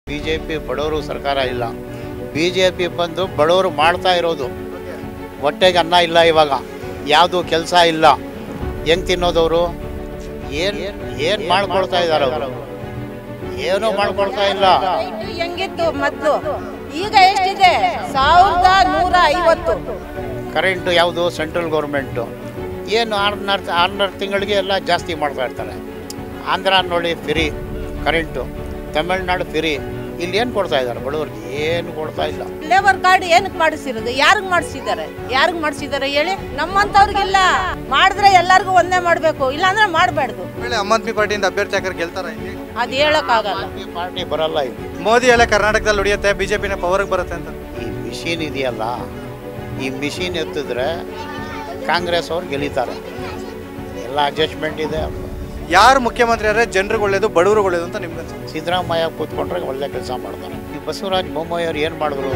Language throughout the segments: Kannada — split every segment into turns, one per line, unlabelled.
ಬಿ ಜೆ ಪಿ ಬಡವರು ಸರ್ಕಾರ ಇಲ್ಲ ಬಿ ಜೆ ಪಿ ಬಂದು ಬಡವರು ಮಾಡ್ತಾ ಇರೋದು ಹೊಟ್ಟೆಗೆ ಅನ್ನ ಇಲ್ಲ ಇವಾಗ ಯಾವುದು ಕೆಲಸ ಇಲ್ಲ ಹೆಂಗೆ ತಿನ್ನೋದವರು ಏನು ಏನು ಮಾಡ್ಕೊಳ್ತಾ ಇದ್ದಾರೆ ಅವರು ಏನೂ ಮಾಡ್ಕೊಳ್ತಾ ಇಲ್ಲ
ರೈಟ್ ಹೆಂಗಿತ್ತು ಮೊದ್ಲು ಈಗ ಎಷ್ಟಿದೆ ಸಾವಿರದ ನೂರ ಐವತ್ತು
ಕರೆಂಟು ಯಾವುದು ಸೆಂಟ್ರಲ್ ಗೌರ್ಮೆಂಟು ಏನು ಆರ್ನರ್ ಆರ್ನರ್ ತಿಂಗಳಿಗೆ ಎಲ್ಲ ಜಾಸ್ತಿ ಮಾಡ್ತಾ ಇರ್ತಾರೆ ಆಂಧ್ರ ನೋಡಿ ಫ್ರೀ ಕರೆಂಟು ತಮಿಳ್ನಾಡು ಫ್ರೀ ಇಲ್ಲಿ ಏನು ಕೊಡ್ತಾ ಇದ್ದಾರೆ ಬಡವರಿಗೆ ಏನು ಕೊಡ್ತಾ ಇಲ್ಲ
ಲೇಬರ್ ಕಾರ್ಡ್ ಏನಕ್ಕೆ ಮಾಡಿಸಿರೋದು ಯಾರಿಗ್ ಮಾಡಿಸಿದ್ದಾರೆ ಯಾರಿಗ್ ಮಾಡಿಸಿದ್ದಾರೆ ಹೇಳಿ ನಮ್ಮಂತವ್ರಿಗಿಲ್ಲ ಮಾಡಿದ್ರೆ ಎಲ್ಲರಿಗೂ ಒಂದೇ ಮಾಡಬೇಕು ಇಲ್ಲಾಂದ್ರೆ ಮಾಡಬಾರ್ದು
ವೇಳೆ ಆಮ್ ಆದ್ಮಿ ಪಾರ್ಟಿಯಿಂದ ಅಭ್ಯರ್ಥಿ ಹಾಕರ್ ಗೆಲ್ತಾರ ಇಲ್ಲಿ
ಅದು ಹೇಳಕ್ಕಾಗಲ್ಲ
ಈ ಪಾರ್ಟಿ ಬರಲ್ಲ ಇಲ್ಲಿ
ಮೋದಿ ಎಲ್ಲ ಕರ್ನಾಟಕದಲ್ಲಿ ಉಳಿಯುತ್ತೆ ಬಿಜೆಪಿನ ಪವರ್ಗೆ ಬರುತ್ತೆ ಅಂತ
ಈ ಮಿಷಿನ್ ಇದೆಯಲ್ಲ ಈ ಮಿಷಿನ್ ಎತ್ತಿದ್ರೆ ಕಾಂಗ್ರೆಸ್ ಅವ್ರು ಗೆಲ್ಲಿತಾರೆ ಎಲ್ಲ ಅಡ್ಜಸ್ಟ್ಮೆಂಟ್ ಇದೆ
ಯಾರು ಮುಖ್ಯಮಂತ್ರಿ ಆದರೆ ಜನರಿಗೆ ಒಳ್ಳೇದು ಬಡವ್ರಿಗೆ ಒಳ್ಳೇದು ಅಂತ ನಿಮ್ಗೆ ಅನ್ಸುತ್ತೆ
ಸಿದ್ದರಾಮಯ್ಯ ಕೂತ್ಕೊಂಡ್ರೆ ಒಳ್ಳೆ ಕೆಲಸ ಮಾಡ್ತಾರೆ ಈ ಬಸವರಾಜ ಬೊಮ್ಮಾಯಿ ಅವ್ರು ಏನು ಮಾಡಿದ್ರು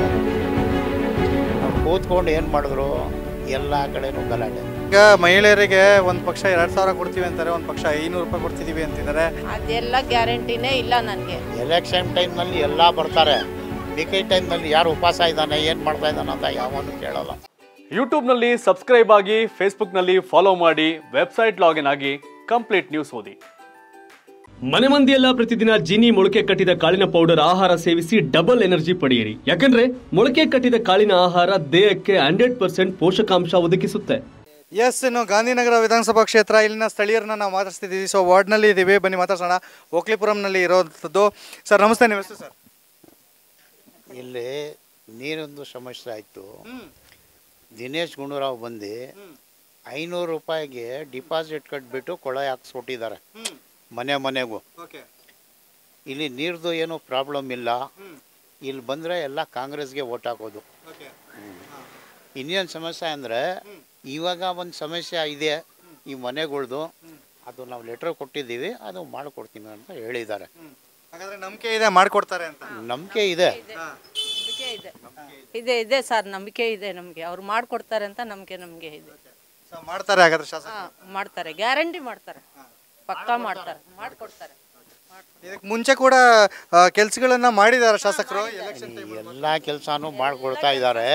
ಅವ್ರು ಕೂತ್ಕೊಂಡು ಏನು ಮಾಡಿದ್ರು ಎಲ್ಲ ಕಡೆನೂ ಗಲಾಟೆ
ಈಗ ಮಹಿಳೆಯರಿಗೆ ಒಂದು ಪಕ್ಷ ಎರಡು ಸಾವಿರ ಕೊಡ್ತೀವಿ ಅಂತಾರೆ ಒಂದು ಪಕ್ಷ ಐನೂರು ರೂಪಾಯಿ ಕೊಡ್ತಿದೀವಿ ಅಂತಿದ್ದಾರೆ
ಅದೆಲ್ಲ ಗ್ಯಾರಂಟಿನೇ ಇಲ್ಲ ನನಗೆ
ಎಲೆಕ್ಷನ್ ಟೈಮ್ನಲ್ಲಿ ಎಲ್ಲ ಬರ್ತಾರೆ ಮಿಕ್ಕಿ ಟೈಮ್ನಲ್ಲಿ ಯಾರು ಉಪವಾಸ ಇದ್ದಾನೆ ಏನು ಮಾಡ್ತಾ ಇದ್ದಾನೆ ಅಂತ ಯಾವನು ಕೇಳಲ್ಲ
ಯೂಟ್ಯೂಬ್ನಲ್ಲಿ ಸಬ್ಸ್ಕ್ರೈಬ್ ಆಗಿ ಫೇಸ್ಬುಕ್ನಲ್ಲಿ ಫಾಲೋ ಮಾಡಿ ವೆಬ್ಸೈಟ್ ಲಾಗಿನ್ ಆಗಿ ಕಂಪ್ಲೀಟ್ ನ್ಯೂಸ್ ಓದಿ
ಮನೆ ಮಂದಿಯೆಲ್ಲ ಪ್ರತಿದಿನ ಜಿನಿ ಮೊಳಕೆ ಕಟ್ಟಿದ ಕಾಳಿನ ಪೌಡರ್ ಆಹಾರ ಸೇವಿಸಿ ಡಬಲ್ ಎನರ್ಜಿ ಪಡೆಯಿರಿ ಯಾಕಂದ್ರೆ ಮೊಳಕೆ ಕಟ್ಟಿದ ಕಾಳಿನ ಆಹಾರ ದೇಹಕ್ಕೆ ಹಂಡ್ರೆಡ್ ಪರ್ಸೆಂಟ್ ಪೋಷಕಾಂಶ ಒದಗಿಸುತ್ತೆ
ಎಸ್ ಇನ್ನು ಗಾಂಧಿನಗರ ವಿಧಾನಸಭಾ ಕ್ಷೇತ್ರ ಇಲ್ಲಿನ ಸ್ಥಳೀಯರನ್ನ ನಾವು ಮಾತಾಡ್ತಿದ್ದೀವಿ ಸೊ ವಾರ್ಡ್ನಲ್ಲಿ ಇದ್ದೀವಿ ಬನ್ನಿ ಮಾತಾಡ್ಸೋಣ ಓಕ್ಲಿಪುರಂನಲ್ಲಿ ಇರೋಂಥದ್ದು ಸರ್ ನಮಸ್ತೆ ನಿಮ್ಮ ಹೆಸರು ಸರ್
ಇಲ್ಲಿ ನೀರೊಂದು ಸಮಸ್ಯೆ ಆಯಿತು ದಿನೇಶ್ ಗುಂಡೂರಾವ್ ಬಂದು ಐನೂರು ರೂಪಾಯಿಗೆ ಡಿಪಾಸಿಟ್ ಕಟ್ಬಿಟ್ಟು ಕೊಳ ಹಾಕ್ಸ್ಕೊಟ್ಟಿದ್ದಾರೆ ಮನೆ ಮನೆಗೂ
ಓಕೆ
ಇಲ್ಲಿ ನೀರ್ದು ಏನೂ ಪ್ರಾಬ್ಲಮ್ ಇಲ್ಲ ಇಲ್ಲಿ ಬಂದರೆ ಎಲ್ಲ ಕಾಂಗ್ರೆಸ್ಗೆ ಓಟ್ ಹಾಕೋದು
ಓಕೆ
ಇನ್ನೇನು ಸಮಸ್ಯೆ ಅಂದರೆ ಇವಾಗ ಒಂದು ಸಮಸ್ಯೆ ಇದೆ ಈ ಮನೆಗಳ್ದು ಅದು ನಾವು ಲೆಟ್ರ್ ಕೊಟ್ಟಿದ್ದೀವಿ ಅದು ಮಾಡಿಕೊಡ್ತೀನಿ ಅಂತ ಹೇಳಿದ್ದಾರೆ
ಹಾಗಾದ್ರೆ ನಂಬಿಕೆ ಇದೆ ಮಾಡ್ಕೊಡ್ತಾರೆ ಅಂತ
ನಂಬಿಕೆ ಇದೆ
ನಂಬಿಕೆ ಇದೆ ಇದೆ ಇದೆ ಸರ್ ನಂಬಿಕೆ ಇದೆ ನಮಗೆ ಅವ್ರು ಮಾಡ್ಕೊಡ್ತಾರೆ ಅಂತ ನಂಬಿಕೆ ನಮಗೆ ಇದೆ
ಸೊ ಮಾಡ್ತಾರೆ ಹಾಗಾದ್ರೆ ಶಾಸಕ
ಹಾ ಮಾಡ್ತಾರೆ ಗ್ಯಾರಂಟಿ ಮಾಡ್ತಾರೆ ಪಕ್ಕಾ ಮಾಡ್ತಾರೆ ಮಾಡ್ಕೊಡ್ತಾರೆ
ಇದಕ್ಕೆ ಮುಂಚೆ ಕೂಡ ಕೆಲಸಗಳನ್ನ ಮಾಡಿದ್ದಾರೆ ಶಾಸಕರು ಎಲೆಕ್ಷನ್
ಎಲ್ಲ ಕೆಲಸನೂ ಮಾಡಿಕೊಡ್ತಾ ಇದ್ದಾರೆ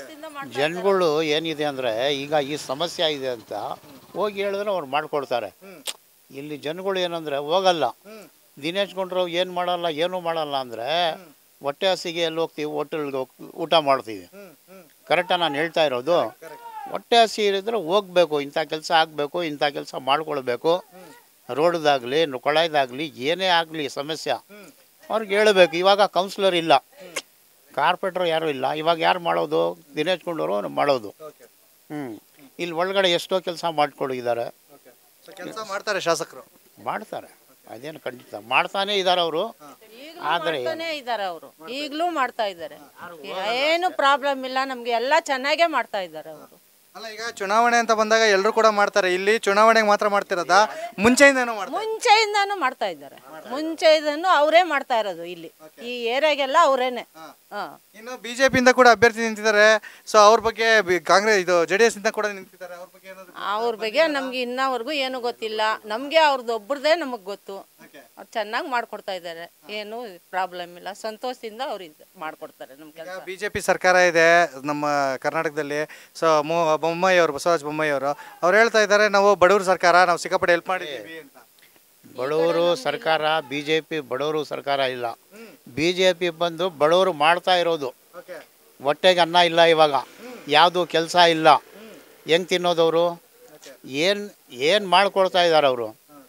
ಜನಗಳು ಏನಿದೆ ಅಂದರೆ ಈಗ ಈ ಸಮಸ್ಯೆ ಇದೆ ಅಂತ ಹೋಗಿ ಹೇಳಿದ್ರೆ ಅವ್ರು ಮಾಡಿಕೊಡ್ತಾರೆ ಇಲ್ಲಿ ಜನಗಳು ಏನಂದರೆ ಹೋಗಲ್ಲ ದಿನೇಶ್ ಗುಂಡ್ರಾವ್ ಏನು ಮಾಡಲ್ಲ ಏನೂ ಮಾಡಲ್ಲ ಅಂದರೆ ಹೊಟ್ಟೆ ಹಸಿಗೆ ಎಲ್ಲಿ ಹೋಗ್ತೀವಿ ಹೋಟೆಲ್ಗೆ ಹೋಗಿ ಊಟ ಮಾಡ್ತೀವಿ ಕರೆಕ್ಟಾ ನಾನು ಹೇಳ್ತಾ ಇರೋದು ಹೊಟ್ಟೆ ಹಸಿ ಇರಿದ್ರೆ ಹೋಗ್ಬೇಕು ಇಂಥ ಕೆಲಸ ಆಗಬೇಕು ಇಂಥ ಕೆಲಸ ಮಾಡ್ಕೊಳ್ಬೇಕು ರೋಡ್ದಾಗಲಿ ಕೊಳಾಯ್ದಾಗಲಿ ಏನೇ ಆಗಲಿ ಸಮಸ್ಯೆ ಅವ್ರಿಗೆ ಹೇಳಬೇಕು ಇವಾಗ ಕೌನ್ಸಿಲರ್ ಇಲ್ಲ ಕಾರ್ಪೊರೇಟ್ರು ಯಾರೂ ಇಲ್ಲ ಇವಾಗ ಯಾರು ಮಾಡೋದು ದಿನೇಶ್ ಗುಂಡೂರು ಮಾಡೋದು ಹ್ಞೂ ಇಲ್ಲಿ ಒಳಗಡೆ ಎಷ್ಟೋ ಕೆಲಸ ಮಾಡ್ಕೊಂಡಿದ್ದಾರೆ
ಕೆಲಸ ಮಾಡ್ತಾರೆ ಶಾಸಕರು
ಮಾಡ್ತಾರೆ ಅದೇನು ಖಂಡಿತ ಮಾಡ್ತಾನೇ ಇದ್ದಾರೆ ಅವರು ಆದರೆ
ಮಾಡ್ತಾನೆ ಇದ್ದಾರೆ ಅವರು ಈಗಲೂ ಮಾಡ್ತಾ ಇದ್ದಾರೆ ಏನು ಪ್ರಾಬ್ಲಮ್ ಇಲ್ಲ ನಮ್ಗೆ ಎಲ್ಲ ಚೆನ್ನಾಗೇ ಮಾಡ್ತಾ ಇದ್ದಾರೆ ಅವರು
ಅಲ್ಲ ಈಗ ಚುನಾವಣೆ ಅಂತ ಬಂದಾಗ ಎಲ್ಲರೂ ಕೂಡ ಮಾಡ್ತಾರೆ ಇಲ್ಲಿ ಚುನಾವಣೆಗೆ ಮಾತ್ರ ಮಾಡ್ತಿರೋದ ಮುಂಚೆಯಿಂದನೂ ಮಾಡ್ತಾರೆ
ಮುಂಚೆಯಿಂದಾನು ಮಾಡ್ತಾ ಇದ್ದಾರೆ ಮುಂಚೆಯಿಂದನು ಅವರೇ ಮಾಡ್ತಾ ಇರೋದು ಇಲ್ಲಿ ಈ ಏರಿಯಾಗೆಲ್ಲ ಅವರೇನೆ ಹಾ
ಇನ್ನು ಬಿಜೆಪಿಯಿಂದ ಕೂಡ ಅಭ್ಯರ್ಥಿ ನಿಂತಿದ್ದಾರೆ ಸೊ ಅವ್ರ ಬಗ್ಗೆ ಬಿ- ಕಾಂಗ್ರೆಸ್ ಇದು ಜೆ ಡಿ ಎಸ್ ಇಂದ ಕೂಡ ನಿಂತಿದ್ದಾರೆ ಅವ್ರ ಬಗ್ಗೆ ಏನಾದ್ರು
ಅವ್ರ ಬಗ್ಗೆ ನಮ್ಗೆ ಇನ್ನವರೆಗೂ ಏನು ಗೊತ್ತಿಲ್ಲ ನಮ್ಗೆ ಅವ್ರದ್ದು ಒಬ್ರದೇ ನಮಗ್ ಗೊತ್ತು ಅವ್ರು ಚೆನ್ನಾಗಿ ಮಾಡ್ಕೊಡ್ತಾ ಇದ್ದಾರೆ ಏನು ಪ್ರಾಬ್ಲಮ್ ಇಲ್ಲ ಸಂತೋಷದಿಂದ ಅವ್ರು ಇದ್ ಮಾಡ್ಕೊಡ್ತಾರೆ ನಮ್
ಈಗ
ಕೆಲಸ
ಬಿಜೆಪಿ ಸರ್ಕಾರ ಇದೆ ನಮ್ಮ ಕರ್ನಾಟಕದಲ್ಲಿ ಸೊ ಬೊಮ್ಮಾಯಿ ಅವರು ಬಸವರಾಜ ಬೊಮ್ಮಾಯಿ ಅವರು ಅವ್ರು ಹೇಳ್ತಾ ಇದ್ದಾರೆ ನಾವು ಬಡವ್ರ ಸರ್ಕಾರ ನಾವು ಸಿಕ್ಕಾಪಟ್ಟೆ ಹೆಲ್ಪ್ ಮಾಡಿದ್ದೀವಿ ಅಂತ
ಬಡವರು ಸರ್ಕಾರ ಬಿ ಜೆ ಪಿ ಬಡವರು ಸರ್ಕಾರ ಇಲ್ಲ ಬಿ ಜೆ ಪಿ ಬಂದು ಬಡವರು ಮಾಡ್ತಾ ಇರೋದು
ಓಕೆ
ಹೊಟ್ಟೆಗೆ ಅನ್ನ ಇಲ್ಲ ಇವಾಗ ಯಾವುದು ಕೆಲಸ ಇಲ್ಲ ಹೆಂಗೆ ತಿನ್ನೋದವರು ಏನು ಏನು ಮಾಡ್ಕೊಡ್ತಾ ಇದ್ದಾರೆ ಅವರು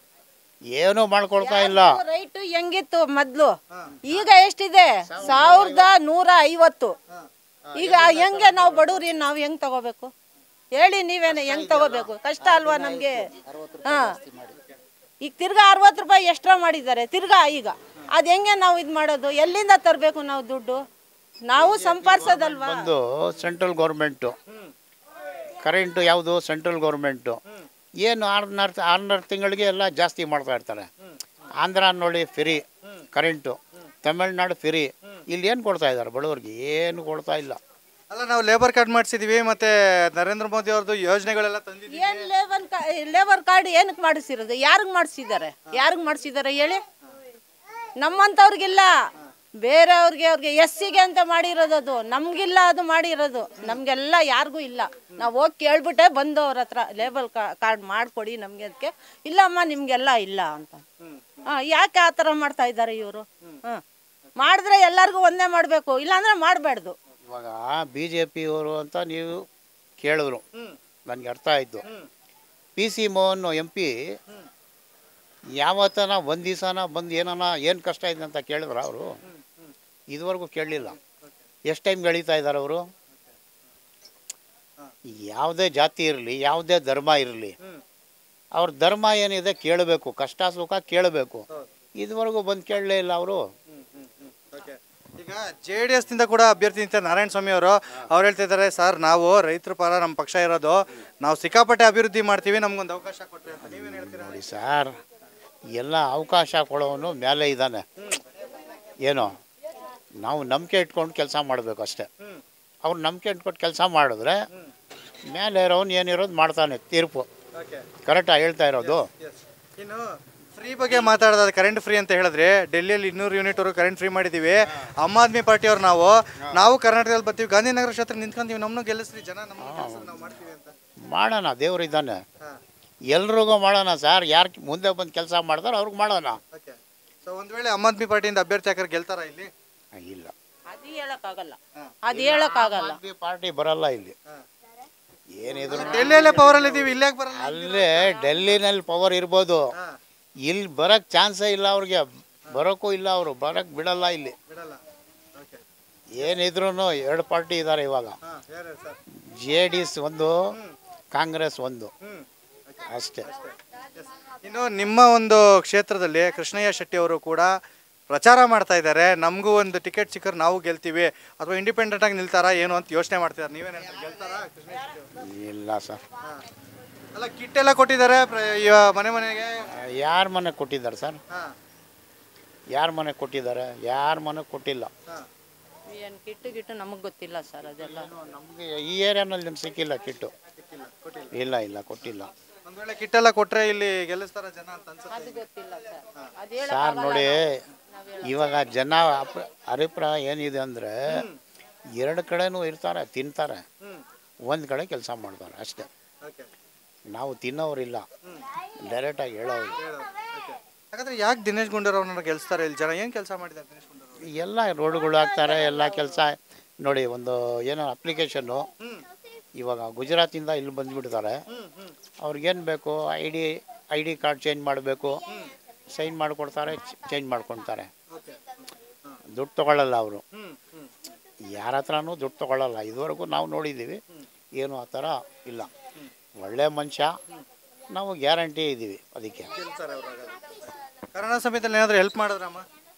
ಏನೂ ಮಾಡ್ಕೊಡ್ತಾ ಇಲ್ಲ
ರೈಟ್ ಹೆಂಗಿತ್ತು ಮೊದ್ಲು ಈಗ ಎಷ್ಟಿದೆ ಸಾವಿರದ ನೂರ ಐವತ್ತು ಈಗ ಹೆಂಗೆ ನಾವು ಬಡವ್ರಿ ನಾವು ಹೆಂಗ್ ತಗೋಬೇಕು ಹೇಳಿ ನೀವೇನೆ ಹೆಂಗ್ ತಗೋಬೇಕು ಕಷ್ಟ ಅಲ್ವಾ ನಮ್ಗೆ ಹಾ ಈಗ ತಿರ್ಗಾ ಅರವತ್ತು ರೂಪಾಯಿ ಎಕ್ಸ್ಟ್ರಾ ಮಾಡಿದ್ದಾರೆ ತಿರ್ಗಾ ಈಗ ಅದ್ ಹೆಂಗೆ ನಾವು ಇದು ಮಾಡೋದು ಎಲ್ಲಿಂದ ತರಬೇಕು ನಾವು ದುಡ್ಡು ನಾವು ಸಂಪಾದಿಸೋದಲ್ವಾ
ಒಂದು ಸೆಂಟ್ರಲ್ ಗೌರ್ಮೆಂಟು ಕರೆಂಟು ಯಾವುದು ಸೆಂಟ್ರಲ್ ಗೌರ್ಮೆಂಟು ಏನು ಆರ್ನರ್ ಆರ್ನರ್ ತಿಂಗಳಿಗೆ ಎಲ್ಲ ಜಾಸ್ತಿ ಮಾಡ್ತಾ ಇರ್ತಾರೆ ಆಂಧ್ರ ನೋಡಿ ಫ್ರೀ ಕರೆಂಟು ತಮಿಳ್ನಾಡು ಫ್ರೀ ಇಲ್ಲಿ ಏನು ಕೊಡ್ತಾ ಇದ್ದಾರೆ ಬಡವರಿಗೆ ಏನು ಕೊಡ್ತಾ ಇಲ್ಲ
ಅಲ್ಲ ನಾವು ಲೇಬರ್ ಕಾರ್ಡ್ ಮಾಡಿಸಿದೀವಿ ಮತ್ತೆ ನರೇಂದ್ರ ಮೋದಿ ಅವ್ರದ್ದು ಯೋಜನೆಗಳೆಲ್ಲ ತಂದಿದ್ದೀವಿ
ಏನ್ ಲೇಬರ್ ಲೇಬರ್ ಕಾರ್ಡ್ ಏನಕ್ಕೆ ಮಾಡಿಸಿರೋದು ಯಾರಿಗ್ ಮಾಡಿಸಿದ್ದಾರೆ ಯಾರಿಗ್ ಮಾಡಿಸಿದ್ದಾರೆ ಹೇಳಿ ನಮ್ಮಂಥವ್ರಿಗಿಲ್ಲ ಬೇರೆಯವ್ರಿಗೆ ಅವ್ರಿಗೆ ಎಸ್ಸಿಗೆ ಅಂತ ಮಾಡಿರೋದು ಅದು ನಮ್ಗಿಲ್ಲ ಅದು ಮಾಡಿರೋದು ನಮ್ಗೆಲ್ಲ ಯಾರಿಗೂ ಇಲ್ಲ ನಾವು ಹೋಗಿ ಕೇಳ್ಬಿಟ್ಟೆ ಬಂದು ಅವ್ರ ಹತ್ರ ಲೇಬಲ್ ಕಾರ್ಡ್ ಮಾಡಿಕೊಡಿ ನಮಗೆ ಅದಕ್ಕೆ ಇಲ್ಲಮ್ಮ ನಿಮಗೆಲ್ಲ ಇಲ್ಲ ಅಂತ ಹಾಂ ಯಾಕೆ ಆ ಥರ ಮಾಡ್ತಾ ಇದ್ದಾರೆ ಇವರು ಹಾಂ ಮಾಡಿದ್ರೆ ಎಲ್ಲರಿಗೂ ಒಂದೇ ಮಾಡಬೇಕು ಇಲ್ಲಾಂದ್ರೆ ಮಾಡಬಾರ್ದು
ಇವಾಗ ಬಿ ಜೆ ಪಿಯವರು ಅಂತ ನೀವು ಕೇಳಿದ್ರು ನನಗೆ ಅರ್ಥ ಆಯಿತು P C Mohan M P ಯಾವತ್ತನ ಒಂದು ದಿವಸನ ಬಂದು ಏನನ ಏನು ಕಷ್ಟ ಇದೆ ಅಂತ ಕೇಳಿದ್ರ ಅವರು ಇದುವರೆಗೂ ಕೇಳಲಿಲ್ಲ ಎಷ್ಟು ಟೈಮ್ ಗೆಳೀತಾ ಇದ್ದಾರೆ ಅವರು ಯಾವುದೇ ಜಾತಿ ಇರಲಿ ಯಾವುದೇ ಧರ್ಮ ಇರಲಿ ಅವ್ರ ಧರ್ಮ ಏನಿದೆ ಕೇಳಬೇಕು ಕಷ್ಟ ಸುಖ ಕೇಳಬೇಕು ಇದುವರೆಗೂ ಬಂದು ಕೇಳಲೇ ಇಲ್ಲ ಅವರು
ಈಗ ಜೆ ಡಿ ಎಸ್ ನಿಂದ ಕೂಡ ಅಭ್ಯರ್ಥಿ ನಿಂತ ನಾರಾಯಣ ಸ್ವಾಮಿ ಅವರು ಅವ್ರು ಹೇಳ್ತಾ ಇದ್ದಾರೆ ಸರ್ ನಾವು ರೈತರ ಪರ ನಮ್ಮ ಪಕ್ಷ ಇರೋದು ನಾವು ಸಿಕ್ಕಾಪಟ್ಟೆ ಅಭಿವೃದ್ಧಿ ಮಾಡ್ತೀವಿ ನಮ್ಗೊಂದು ಅವಕಾಶ ಕೊಟ್ಟರೆ ಅಂತ ನೀವೇನು ಹೇಳ್ತೀರಾ
ನೋಡಿ ಸರ್ ಎಲ್ಲ ಅವಕಾಶ ಕೊಡೋನು ಮೇಲೆ ಇದ್ದಾನೆ ಏನೋ ನಾವು ನಂಬಿಕೆ ಇಟ್ಕೊಂಡು ಕೆಲಸ ಮಾಡಬೇಕು ಅಷ್ಟೇ ಅವ್ರು ನಂಬಿಕೆ ಇಟ್ಕೊಂಡು ಕೆಲಸ ಮಾಡಿದ್ರೆ ಮೇಲೆ ಇರೋನು ಏನಿರೋದು ಮಾಡ್ತಾನೆ ತೀರ್ಪು
ಓಕೆ
ಕರೆಕ್ಟಾಗಿ ಹೇಳ್ತಾ ಇರೋದು
ಇನ್ನು ಫ್ರೀ ಬಗ್ಗೆ ಮಾತಾಡೋದಾದ್ರೆ ಕರೆಂಟ್ ಫ್ರೀ ಅಂತ ಹೇಳಿದ್ರೆ ಡೆಲ್ಲಿಯಲ್ಲಿ ಇನ್ನೂರು ಯೂನಿಟ್ ವರೆಗೂ ಕರೆಂಟ್ ಫ್ರೀ ಮಾಡಿದ್ದೀವಿ ಆಮ್ ಆದ್ಮಿ ಪಾರ್ಟಿಯವ್ರು ನಾವು ನಾವು ಕರ್ನಾಟಕದಲ್ಲಿ ಬರ್ತೀವಿ ಗಾಂಧಿನಗರ ಕ್ಷೇತ್ರ ನಿಂತ್ಕೊಂತೀವಿ ನಮ್ಮನ್ನು ಗೆಲ್ಲಿಸ್ರಿ ಜನ ನಮ್ಮ ಕೆಲಸ ನಾವು ಮಾಡ್ತೀವಿ ಅಂತ
ಮಾಡೋಣ ದೇವ್ರು ಇದ್ದಾನೆ
ಹಾಂ
ಎಲ್ರಿಗೂ ಮಾಡೋಣ ಸರ್ ಯಾರು ಮುಂದೆ ಬಂದು ಕೆಲಸ ಮಾಡ್ತಾರೆ ಅವ್ರಿಗೆ ಮಾಡೋಣ
ಓಕೆ ಸೊ ಒಂದು ವೇಳೆ ಆಮ್ ಆದ್ಮಿ ಪಾರ್ಟಿಯಿಂದ ಅಭ್ಯರ್ಥಿ ಹಾಕರ್ ಗೆಲ್ತಾರಾ ಇಲ್ಲಿ
ಇಲ್ಲ
ಅದು ಹೇಳಕ್ಕಾಗಲ್ಲ ಅದು ಹೇಳಕ್ಕಾಗಲ್ಲ
ಪಾರ್ಟಿ ಬರಲ್ಲ ಇಲ್ಲಿ ಏನಿದ್ರು
ಡೆಲ್ಲಿಯಲ್ಲೇ ಪವರಲ್ಲಿ ಇದ್ದೀವಿ ಇಲ್ಲಿ ಯಾಕೆ ಬರಲ್ಲ
ಅಲ್ಲೇ ಡೆಲ್ಲಿನಲ್ಲಿ ಪವರ್ ಇರ್ಬೋದು ಇಲ್ಲಿ ಬರಕ್ ಚಾನ್ಸೇ ಇಲ್ಲ ಅವ್ರಿಗೆ ಬರೋಕ್ಕೂ ಇಲ್ಲ ಅವರು ಬರಕ್ ಬಿಡಲ್ಲ ಇಲ್ಲಿ
ಬಿಡಲ್ಲ ಓಕೆ
ಏನಿದ್ರು ಎರಡು ಪಾರ್ಟಿ ಇದ್ದಾರೆ ಇವಾಗ
ಹಾಂ ಯಾರು ಸರ್
ಜೆ ಡಿ ಎಸ್ ಒಂದು ಕಾಂಗ್ರೆಸ್ ಒಂದು ಅಷ್ಟೇ
ಇನ್ನು ನಿಮ್ಮ ಒಂದು ಕ್ಷೇತ್ರದಲ್ಲಿ ಕೃಷ್ಣಯ್ಯ ಶೆಟ್ಟಿ ಅವರು ಕೂಡ ಪ್ರಚಾರ ಮಾಡ್ತಾ ಇದ್ದಾರೆ ನಮಗೂ ಒಂದು ಟಿಕೆಟ್ ಸಿಕ್ಕರೆ ನಾವು ಗೆಲ್ತೀವಿ ಅಥವಾ ಇಂಡಿಪೆಂಡೆಂಟ್ ಆಗಿ ನಿಲ್ತಾರಾ ಏನು ಅಂತ ಯೋಚನೆ ಮಾಡ್ತಿದ್ದಾರೆ ನೀವೇನು ಹೇಳ್ತೀರಾ ಗೆಲ್ತಾರಾ ಕೃಷ್ಣಯ್ಯ ಶೆಟ್ಟಿ ಅವರು?
ಇಲ್ಲ ಸರ್
ಹಾ. ಅಲ್ಲ ಕಿಟ್ ಎಲ್ಲ ಕೊಟ್ಟಿದ್ದಾರೆ ಪ್ರ- ಇವ- ಮನೆ ಮನೆಗೆ
ಯಾರ ಮನೆ ಕೊಟ್ಟಿದ್ದಾರೆ ಸರ್
ಹಾ
ಯಾರ ಮನೆ ಕೊಟ್ಟಿದ್ದಾರೆ ಯಾರ ಮನೆ ಕೊಟ್ಟಿಲ್ಲ
ಹಾ
ಏನು ಕಿಟ್ಟು ಗಿಟ್ಟು ನಮಗೆ ಗೊತ್ತಿಲ್ಲ ಸರ್ ಅದೆಲ್ಲ
ನಮಗೆ ಈ ಏರಿಯಾನಲ್ಲಿ ನಿಮ್ಗೆ ಸಿಕ್ಕಿಲ್ಲ ಕಿಟ್ಟು ಇಲ್ಲ ಇಲ್ಲ ಕೊಟ್ಟಿಲ್ಲ
ಒಂದ್ ವೇಳೆ ಕಿಟ್ ಎಲ್ಲ ಕೊಟ್ರೆ ಇಲ್ಲಿ ಗೆಲ್ಲಿಸ್ತಾರ ಜನ ಅಂತ ಅನ್ಸುತ್ತೆ
ಅದು ಗೊತ್ತಿಲ್ಲ ಸರ್ ಅದು
ಸರ್ ನೋಡಿ ಇವಾಗ ಜನ ಅಪ- ಅಭಿಪ್ರಾಯ ಏನಿದೆ ಅಂದರೆ ಎರಡು ಕಡೆನೂ ಇರ್ತಾರೆ ತಿಂತಾರೆ ಒಂದು ಕಡೆ ಕೆಲಸ ಮಾಡ್ತಾರೆ ಅಷ್ಟೇ
ಓಕೆ
ನಾವು ತಿನ್ನೋರಿಲ್ಲ ಡೈರೆಕ್ಟಾಗಿ ಹೇಳೋರು
ಹಾಗಾದ್ರೆ ಯಾಕೆ ದಿನೇಶ್ ಗುಂಡೂರಾವ್ರನ್ನ ಗೆಲ್ಸ್ತಾರೆ ಇಲ್ಲಿ ಜನ ಏನು ಕೆಲಸ ಮಾಡಿದ್ದಾರೆ ದಿನೇಶ್ ಗುಂಡೂರಾವ್
ಎಲ್ಲ ರೋಡ್ಗಳು ಹಾಕ್ತಾರೆ ಎಲ್ಲ ಕೆಲಸ ನೋಡಿ ಒಂದು ಏನೋ ಅಪ್ಲಿಕೇಶನ್ನು ಇವಾಗ ಗುಜರಾತಿಂದ ಇಲ್ಲಿ ಬಂದುಬಿಡ್ತಾರೆ ಅವ್ರಿಗೇನು ಬೇಕು I D I D card change ಮಾಡಬೇಕು ಸೈನ್ ಮಾಡಿಕೊಡ್ತಾರೆ ಚೇಂಜ್ ಮಾಡ್ಕೊಳ್ತಾರೆ ದುಡ್ಡು ತೊಗೊಳ್ಳಲ್ಲ ಅವರು ಯಾರ ಹತ್ರನೂ ದುಡ್ಡು ತೊಗೊಳ್ಳಲ್ಲ ಇದುವರೆಗೂ ನಾವು ನೋಡಿದ್ದೀವಿ ಏನು ಆ ಥರ ಇಲ್ಲ ಒಳ್ಳೆ ಮನುಷ್ಯ ನಾವು ಗ್ಯಾರಂಟಿ ಇದ್ದೀವಿ ಅದಕ್ಕೆ
ಕರೋನಾ ಸಮಯದಲ್ಲಿ ಏನಾದರೂ ಹೆಲ್ಪ್ ಮಾಡಿದ್ರಮ್ಮ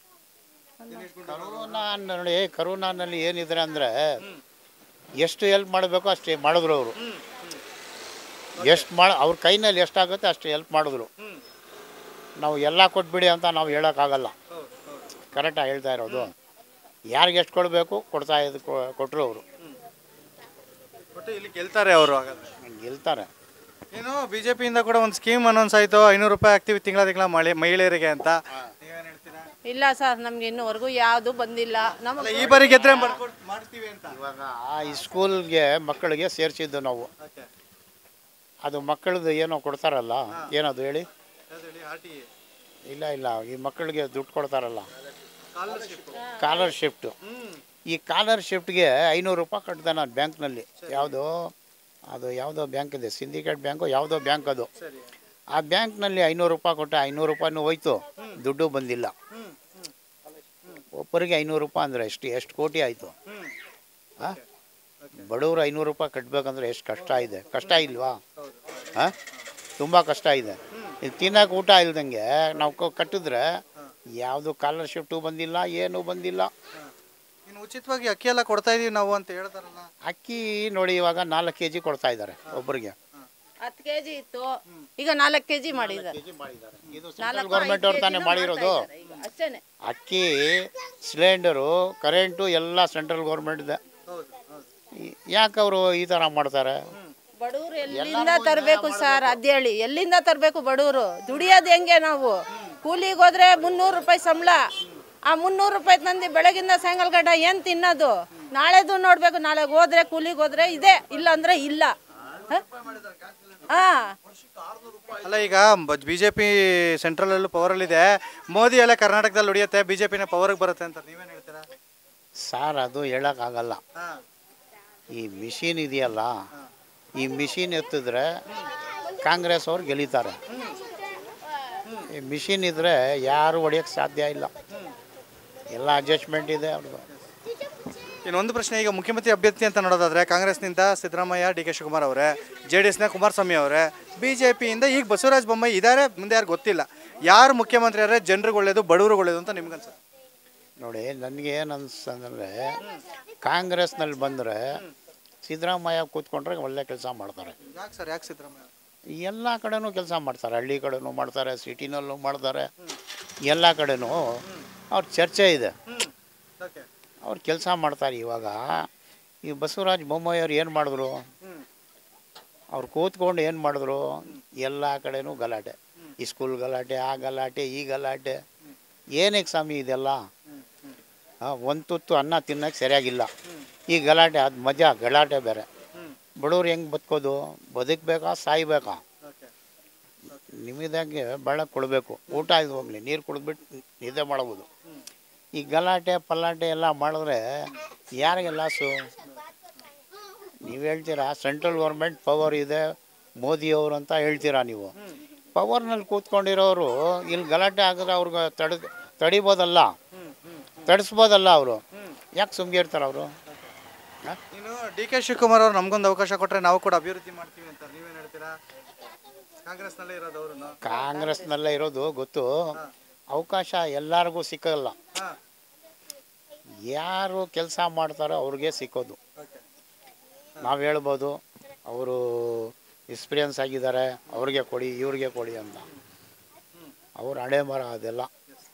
ಕರೋನಾ ನೋಡಿ ಕರೋನಾನಲ್ಲಿ ಏನಿದ್ರೆ ಅಂದರೆ ಎಷ್ಟು ಹೆಲ್ಪ್ ಮಾಡಬೇಕೋ ಅಷ್ಟು ಮಾಡಿದ್ರು ಅವರು ಎಷ್ಟು ಮಾಡ ಅವ್ರ ಕೈನಲ್ಲಿ ಎಷ್ಟಾಗುತ್ತೆ ಅಷ್ಟು ಹೆಲ್ಪ್ ಮಾಡಿದ್ರು ನಾವು ಎಲ್ಲ ಕೊಟ್ಬಿಡಿ ಅಂತ ನಾವು ಹೇಳೋಕ್ಕಾಗಲ್ಲ ಕರೆಕ್ಟಾಗಿ ಹೇಳ್ತಾ ಇರೋದು ಯಾರಿಗೆ ಎಷ್ಟು ಕೊಡಬೇಕು ಕೊಡ್ತಾ ಇದ್ದು ಕೊಟ್ಟರು ಅವರು
ಒಟ್ಟು ಇಲ್ಲಿ ಗೆಲ್ತಾರೆ ಅವರು ಹಾಗಾದ್ರೆ
ಗೆಲ್ತಾರೆ
ಏನು ಬಿಜೆಪಿಯಿಂದ ಕೂಡ ಒಂದು ಸ್ಕೀಮ್ ಅನೌನ್ಸ್ ಆಯಿತು ಐನೂರು ರೂಪಾಯಿ ಆಗ್ತೀವಿ ತಿಂಗಳ ತಿಂಗಳ ಮಳೆ ಮಹಿಳೆಯರಿಗೆ ಅಂತ ನೀವೇನು ಹೇಳ್ತೀರಾ
ಇಲ್ಲ ಸರ್ ನಮ್ಗೆ ಇನ್ನೂವರೆಗೂ ಯಾವುದು ಬಂದಿಲ್ಲ ನಮ್ಮ
ಅಲ್ಲ ಈ ಬಾರಿ ಗೆದ್ರೆ ಬರ್ಕೊಡ್ ಮಾಡ್ತೀವಿ ಅಂತ
ಇವಾಗ ಈ ಸ್ಕೂಲ್ಗೆ ಮಕ್ಕಳಿಗೆ ಸೇರಿಸಿದ್ದು ನಾವು
ಓಕೆ
ಅದು ಮಕ್ಕಳದು ಏನೋ ಕೊಡ್ತಾರಲ್ಲ ಏನದು ಹೇಳಿ
ಹೇಳಿ ಆರ್ ಟಿ
ಇಲ್ಲ ಇಲ್ಲ ಈ ಮಕ್ಕಳಿಗೆ ದುಡ್ಡು ಕೊಡ್ತಾರಲ್ಲ ಕಾಲರ್ ಶಿಫ್ಟು ಈ ಕಾಲರ್ ಶಿಫ್ಟ್ಗೆ ಐನೂರು ರೂಪಾಯಿ ಕಟ್ಟಿದೆ ನಾನು ಬ್ಯಾಂಕ್ನಲ್ಲಿ ಯಾವುದು ಅದು ಯಾವುದೋ ಬ್ಯಾಂಕ್ ಇದೆ ಸಿಂಡಿಕೇಟ್ ಬ್ಯಾಂಕು ಯಾವುದೋ ಬ್ಯಾಂಕ್ ಅದು ಆ ಬ್ಯಾಂಕ್ನಲ್ಲಿ ಐನೂರು ರೂಪಾಯಿ ಕೊಟ್ಟೆ ಐನೂರು ರೂಪಾಯಿನೂ ಹೋಯ್ತು ದುಡ್ಡು ಬಂದಿಲ್ಲ ಒಬ್ಬರಿಗೆ ಐನೂರು ರೂಪಾಯಿ ಅಂದರೆ ಎಷ್ಟು ಎಷ್ಟು ಕೋಟಿ ಆಯಿತು ಹಾಂ ಬಡವರು ಐನೂರು ರೂಪಾಯಿ ಕಟ್ಟಬೇಕಂದ್ರೆ ಎಷ್ಟು ಕಷ್ಟ ಇದೆ ಕಷ್ಟ ಇಲ್ವಾ ಹಾಂ ತುಂಬ ಕಷ್ಟ ಇದೆ ಇಲ್ಲಿ ತಿನ್ನೋಕೆ ಊಟ ಇಲ್ದಂಗೆ ನಾವು ಕ- ಕಟ್ಟಿದ್ರೆ ಯಾವುದು ಕಾಲರ್ಶಿಪ್ಟು ಬಂದಿಲ್ಲ ಏನೂ ಬಂದಿಲ್ಲ
ಇನ್ನು ಉಚಿತವಾಗಿ ಅಕ್ಕಿ ಎಲ್ಲ ಕೊಡ್ತಾ ಇದೀವಿ ನಾವು ಅಂತ ಹೇಳ್ತಾರಲ್ಲ
ಅಕ್ಕಿ ನೋಡಿ ಇವಾಗ ನಾಲ್ಕು ಕೆ ಜಿ ಕೊಡ್ತಾ ಇದ್ದಾರೆ ಒಬ್ಬರಿಗೆ
ಹತ್ತು ಕೆ ಜಿ ಇತ್ತು ಈಗ ನಾಲ್ಕು ಕೆ ಜಿ ಮಾಡಿದ್ದಾರೆ
ಇದು ಸೆಂಟ್ರಲ್ ಗೌರ್ಮೆಂಟ್ ಅವ್ರು ತಾನೇ ಮಾಡಿರೋದು
ಅಷ್ಟೇನೆ
ಅಕ್ಕಿ ಸಿಲಿಂಡರು ಕರೆಂಟು ಎಲ್ಲ ಸೆಂಟ್ರಲ್ ಗೌರ್ಮೆಂಟ್ದೆ ಯಾಕೆ ಅವರು ಈ ಥರ ಮಾಡ್ತಾರೆ
ಬಡವರು ಎಲ್ಲಿಂದ ತರಬೇಕು ಸರ್ ಅದೇಳಿ ಎಲ್ಲಿಂದ ತರಬೇಕು ಬಡವರು ದುಡಿಯೋದು ಹೆಂಗೆ ನಾವು ಕೂಲಿಗೆ ಹೋದ್ರೆ ಮುನ್ನೂರು ರೂಪಾಯಿ ಸಂಬಳ ಆ ಮುನ್ನೂರು ರೂಪಾಯಿ ತಂದು ಬೆಳಗಿಂದ ಸಾಯಂಕಾಲ ಗಂಟ ಏನು ತಿನ್ನೋದು ನಾಳೆದು ನೋಡಬೇಕು ನಾಳೆ ಹೋದ್ರೆ ಕೂಲಿಗೆ ಹೋದ್ರೆ ಇದೆ ಇಲ್ಲ ಅಂದ್ರೆ ಇಲ್ಲ ಹಾಂ
ಅಲ್ಲ ಈಗ ಬಿಜೆಪಿ ಸೆಂಟ್ರಲ್ ಅಲ್ಲೂ ಪವರ್ ಅಲ್ಲಿ ಇದೆ ಮೋದಿ ಎಲ್ಲ ಕರ್ನಾಟಕದಲ್ಲಿ ಉಳಿಯುತ್ತೆ ಬಿಜೆಪಿನ ಪವರ್ಗೆ ಬರುತ್ತೆ ಅಂತ ನೀವೇನ್ ಹೇಳ್ತೀರಾ
ಸಾರ್ ಅದು ಹೇಳೋಕ್ಕಾಗಲ್ಲ
ಹಾ.
ಈ ಮಿಷಿನ್ ಇದೆಯಲ್ಲ ಈ ಮಿಷಿನ್ ಎತ್ತಿದ್ರೆ ಕಾಂಗ್ರೆಸ್ ಅವ್ರು ಗೆಲಿತಾರೆ ಈ ಮಿಷಿನ್ ಇದ್ರೆ ಯಾರು ಹೊಡಿಯೋಕ್ಕೆ ಸಾಧ್ಯ ಇಲ್ಲ ಎಲ್ಲ ಅಡ್ಜಸ್ಟ್ಮೆಂಟ್ ಇದೆ ಅವ್ರದ್ದು
ಇನ್ನೊಂದು ಪ್ರಶ್ನೆ ಈಗ ಮುಖ್ಯಮಂತ್ರಿ ಅಭ್ಯರ್ಥಿ ಅಂತ ನೋಡೋದಾದ್ರೆ ಕಾಂಗ್ರೆಸ್ನಿಂದ ಸಿದ್ದರಾಮಯ್ಯ ಡಿ ಕೆ ಶಿವಕುಮಾರ್ ಅವರೇ ಜೆ ಡಿ ಎಸ್ನ ಕುಮಾರಸ್ವಾಮಿ ಅವರೇ ಬಿ ಜೆ ಪಿಯಿಂದ ಈಗ ಬಸವರಾಜ ಬೊಮ್ಮಾಯಿ ಇದ್ದಾರೆ ಮುಂದೆ ಯಾರು ಗೊತ್ತಿಲ್ಲ ಯಾರು ಮುಖ್ಯಮಂತ್ರಿ ಆದರೆ ಜನರಿಗೆ ಒಳ್ಳೇದು ಬಡವ್ರಿಗೆ ಒಳ್ಳೇದು ಅಂತ ನಿಮ್ಗೆ ಅನ್ಸುತ್ತೆ
ನೋಡಿ ನನಗೆ ಏನು ಅನ್ಸ್ತಂದ್ರೆ ಕಾಂಗ್ರೆಸ್ನಲ್ಲಿ ಬಂದರೆ ಸಿದ್ದರಾಮಯ್ಯ ಕೂತ್ಕೊಂಡ್ರೆ ಒಳ್ಳೆ ಕೆಲಸ ಮಾಡ್ತಾರೆ
ಯಾಕೆ ಸರ್ ಯಾಕೆ ಸಿದ್ದರಾಮಯ್ಯ
ಎಲ್ಲ ಕಡೆನೂ ಕೆಲಸ ಮಾಡ್ತಾರೆ ಹಳ್ಳಿ ಕಡೆನೂ ಮಾಡ್ತಾರೆ ಸಿಟಿನಲ್ಲೂ ಮಾಡ್ತಾರೆ ಎಲ್ಲ ಕಡೆನೂ ಅವ್ರ ಚರ್ಚೆ ಇದೆ
ಓಕೆ
ಅವ್ರು ಕೆಲಸ ಮಾಡ್ತಾರೆ ಇವಾಗ ಈ ಬಸವರಾಜ ಬೊಮ್ಮಾಯಿ ಅವ್ರು ಏನು ಮಾಡಿದ್ರು ಅವ್ರು ಕೂತ್ಕೊಂಡು ಏನು ಮಾಡಿದ್ರು ಎಲ್ಲ ಕಡೆನೂ ಗಲಾಟೆ ಈ ಸ್ಕೂಲ್ ಗಲಾಟೆ ಆ ಗಲಾಟೆ ಈ ಗಲಾಟೆ ಏನಕ್ಕೆ ಸ್ವಾಮಿ ಇದೆಲ್ಲ ಒಂದು ತುತ್ತು ಅನ್ನ ತಿನ್ನಕ್ಕೆ ಸರಿಯಾಗಿಲ್ಲ ಈ ಗಲಾಟೆ ಅದು ಮಜಾ ಗಲಾಟೆ ಬೇರೆ ಬಡವ್ರು ಹೆಂಗೆ ಬದುಕೋದು ಬದುಕಬೇಕಾ ಸಾಯ್ಬೇಕಾ
ಓಕೆ
ನಿಮಿದಂಗೆ ಬೆಳಕು ಕೊಡಬೇಕು ಊಟ ಇದು ಹೋಗ್ಲಿ ನೀರು ಕುಡಿದ್ಬಿಟ್ಟು ನಿದ್ದೆ ಮಾಡ್ಬೋದು ಈ ಗಲಾಟೆ ಪಲ್ಲಾಟೆ ಎಲ್ಲ ಮಾಡಿದ್ರೆ ಯಾರಿಗೆ ಲಾಸು ನೀವು ಹೇಳ್ತೀರಾ ಸೆಂಟ್ರಲ್ ಗೌರ್ಮೆಂಟ್ ಪವರ್ ಇದೆ ಮೋದಿಯವರು ಅಂತ ಹೇಳ್ತೀರಾ ನೀವು ಪವರ್ನಲ್ಲಿ ಕೂತ್ಕೊಂಡಿರೋರು ಇಲ್ಲಿ ಗಲಾಟೆ ಆಗಿದ್ರೆ ಅವ್ರಿಗೆ ತಡ ತಡಿಬೋದಲ್ಲ ತಡಿಸ್ಬೋದಲ್ಲ ಅವರು ಯಾಕೆ ಸುಮ್ಗೆ ಇರ್ತಾರೆ ಅವರು
ಇನ್ನು ಡಿ ಕೆ ಶಿವಕುಮಾರ್ ಅವ್ರು ನಮ್ಗೊಂದು ಅವಕಾಶ ಕೊಟ್ಟರೆ ನಾವು ಕೂಡ ಅಭಿವೃದ್ಧಿ ಮಾಡ್ತೀವಿ ಅಂತ ನೀವೇನು ಹೇಳ್ತೀರಾ ಕಾಂಗ್ರೆಸ್ನಲ್ಲೇ ಇರೋದು ಅವ್ರನ್ನು
ಕಾಂಗ್ರೆಸ್ನಲ್ಲೇ ಇರೋದು ಗೊತ್ತು ಅವಕಾಶ ಎಲ್ಲರಿಗೂ ಸಿಕ್ಕಲ್ಲ
ಹಾಂ
ಯಾರು ಕೆಲಸ ಮಾಡ್ತಾರೋ ಅವ್ರಿಗೆ ಸಿಕ್ಕೋದು
ಓಕೆ
ನಾವು ಹೇಳ್ಬೋದು ಅವರು ಎಕ್ಸ್ಪೀರಿಯನ್ಸ್ ಆಗಿದ್ದಾರೆ ಅವ್ರಿಗೆ ಕೊಡಿ ಇವ್ರಿಗೆ ಕೊಡಿ ಅಂತ ಅವ್ರ ಹಣೆ ಮರ ಅದೆಲ್ಲ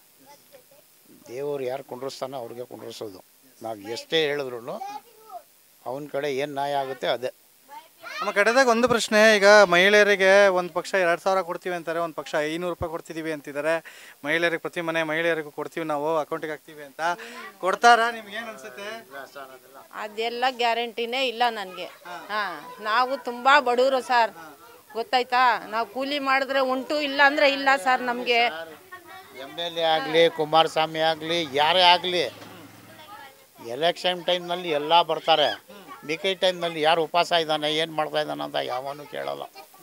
ದೇವರು ಯಾರು ಕುಂಡ್ರಿಸ್ತಾನೋ ಅವ್ರಿಗೆ ಕುಂಡ್ರಿಸೋದು ನಾವು ಎಷ್ಟೇ ಹೇಳಿದ್ರು ಅವನ ಕಡೆ ಏನು ನ್ಯಾಯ ಆಗುತ್ತೆ ಅದೇ
ನಮ್ಮ ಕಡೆದಾಗ ಒಂದು ಪ್ರಶ್ನೆ ಈಗ ಮಹಿಳೆಯರಿಗೆ ಒಂದು ಪಕ್ಷ ಎರಡು ಸಾವಿರ ಕೊಡ್ತೀವಿ ಅಂತಾರೆ ಒಂದು ಪಕ್ಷ ಐನೂರು ರೂಪಾಯಿ ಕೊಡ್ತಿದ್ದೀವಿ ಅಂತಿದ್ದಾರೆ ಮಹಿಳೆಯರಿಗೆ ಪ್ರತಿ ಮನೆ ಮಹಿಳೆಯರಿಗೂ ಕೊಡ್ತೀವಿ ನಾವು ಅಕೌಂಟಿಗೆ ಹಾಕ್ತೀವಿ ಅಂತ ಕೊಡ್ತಾರಾ ನಿಮ್ಗೆ ಏನು ಅನ್ಸುತ್ತೆ
ಅದೆಲ್ಲ ಗ್ಯಾರಂಟಿನೇ ಇಲ್ಲ ನನಗೆ ಹಾಂ ನಾವು ತುಂಬ ಬಡವರು ಸರ್ ಗೊತ್ತಾಯ್ತಾ ನಾವು ಕೂಲಿ ಮಾಡಿದ್ರೆ ಉಂಟು ಇಲ್ಲ ಅಂದರೆ ಇಲ್ಲ ಸರ್ ನಮಗೆ
ಎಮ್ ಎಲ್ ಎ ಆಗಲಿ ಕುಮಾರಸ್ವಾಮಿ ಆಗಲಿ ಯಾರೇ ಆಗಲಿ ಎಲೆಕ್ಷನ್ ಟೈಮ್ನಲ್ಲಿ ಎಲ್ಲ ಬರ್ತಾರೆ ಮಿಕ್ಕಿ ಟೈಮ್ನಲ್ಲಿ ಯಾರು ಉಪವಾಸ ಇದ್ದಾನೆ ಏನು ಮಾಡ್ತಾ ಇದ್ದಾನೆ ಅಂತ ಯಾವನು ಕೇಳಲ್ಲ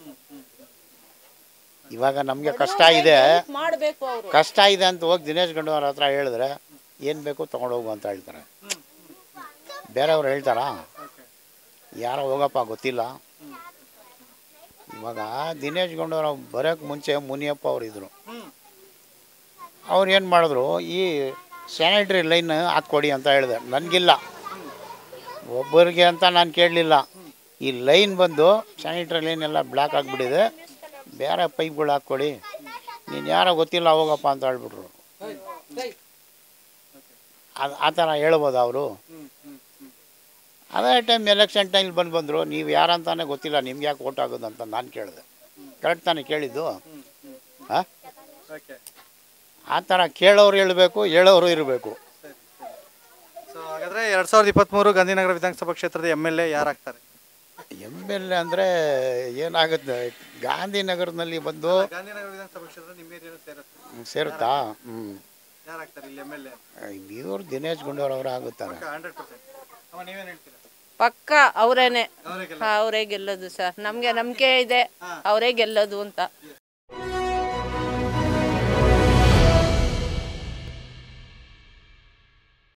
ಇವಾಗ ನಮಗೆ ಕಷ್ಟ ಇದೆ
ಮಾಡಬೇಕು ಅವರು
ಕಷ್ಟ ಇದೆ ಅಂತ ಹೋಗಿ ದಿನೇಶ್ ಗಂಡವ್ರ ಹತ್ರ ಹೇಳಿದ್ರೆ ಏನು ಬೇಕು ತೊಗೊಂಡೋಗು ಅಂತ ಹೇಳ್ತಾರೆ ಬೇರೆಯವ್ರು ಹೇಳ್ತಾರಾ ಯಾರೋ ಹೋಗಪ್ಪ ಗೊತ್ತಿಲ್ಲ ಇವಾಗ ದಿನೇಶ್ ಗಂಡವ್ರ ಬರೋಕ್ಕೆ ಮುಂಚೆ ಮುನಿಯಪ್ಪ ಅವ್ರು ಇದ್ರು ಅವ್ರು ಏನು ಮಾಡಿದ್ರು ಈ ಸ್ಯಾನಿಟ್ರಿ ಲೈನ್ ಹಾಕ್ಕೊಡಿ ಅಂತ ಹೇಳಿದೆ ನನಗಿಲ್ಲ ಒಬ್ಬರಿಗೆ ಅಂತ ನಾನು ಕೇಳಲಿಲ್ಲ ಈ ಲೈನ್ ಬಂದು ಸ್ಯಾನಿಟ್ರಿ ಲೈನ್ ಎಲ್ಲ ಬ್ಲಾಕ್ ಆಗಿಬಿಟ್ಟಿದೆ ಬೇರೆ ಪೈಪ್ಗಳು ಹಾಕ್ಕೊಡಿ ನೀನು ಯಾರೋ ಗೊತ್ತಿಲ್ಲ ಹೋಗಪ್ಪ ಅಂತ ಹೇಳ್ಬಿಟ್ರು ಅದು ಆ ಥರ ಹೇಳ್ಬೋದು ಅವರು ಅದೇ ಟೈಮ್ ಎಲೆಕ್ಷನ್ ಟೈಮ್ ಬಂದು ಬಂದರು ನೀವು ಯಾರಂತಾನೆ ಗೊತ್ತಿಲ್ಲ ನಿಮ್ಗೆ ಯಾಕೆ ಓಟ್ ಆಗೋದು ಅಂತ ನಾನು ಕೇಳಿದೆ ಕರೆಕ್ಟ್ ತಾನೇ ಕೇಳಿದ್ದು ಹಾಂ
ಓಕೆ
ಆ ಥರ ಕೇಳೋರು ಹೇಳಬೇಕು ಹೇಳೋರು ಇರಬೇಕು
ಸೊ ಹಾಗಾದ್ರೆ ಎರಡು ಸಾವಿರದ ಇಪ್ಪತ್ತ್ಮೂರು ಗಾಂಧಿನಗರ ವಿಧಾನಸಭಾ ಕ್ಷೇತ್ರದ ಎಮ್ ಎಲ್ ಎ ಯಾರಾಗ್ತಾರೆ
ಎಮ್ ಎಲ್ ಎ ಅಂದರೆ ಏನಾಗುತ್ತೆ ಗಾಂಧಿನಗರದಲ್ಲಿ ಬಂದು
ಗಾಂಧಿನಗರ ವಿಧಾನಸಭಾ ಕ್ಷೇತ್ರ ನಿಮ್ಮ ಏರಿಯಾದ ಸೇರುತ್ತೆ
ಸೇರುತ್ತಾ ಹ್ಞೂ
ಯಾರಾಗ್ತಾರೆ ಇಲ್ಲಿ ಎಮ್ ಎಲ್ ಎ
ಇವ್ರು ದಿನೇಶ್ ಗುಂಡೂರವ್ರು ಆಗುತ್ತಾರೆ
ಹಂಡ್ರೆಡ್ ಪರ್ಸೆಂಟ್ ಅಮ್ಮ ನೀವೇನು ಹೇಳ್ತೀರಾ
ಪಕ್ಕ ಅವರೇನೆ
ಅವರಿಗೆ
ಅವರೇ ಗೆಲ್ಲೋದು ಸರ್ ನಮಗೆ ನಂಬಿಕೆ ಇದೆ ಅವರೇ ಗೆಲ್ಲೋದು ಅಂತ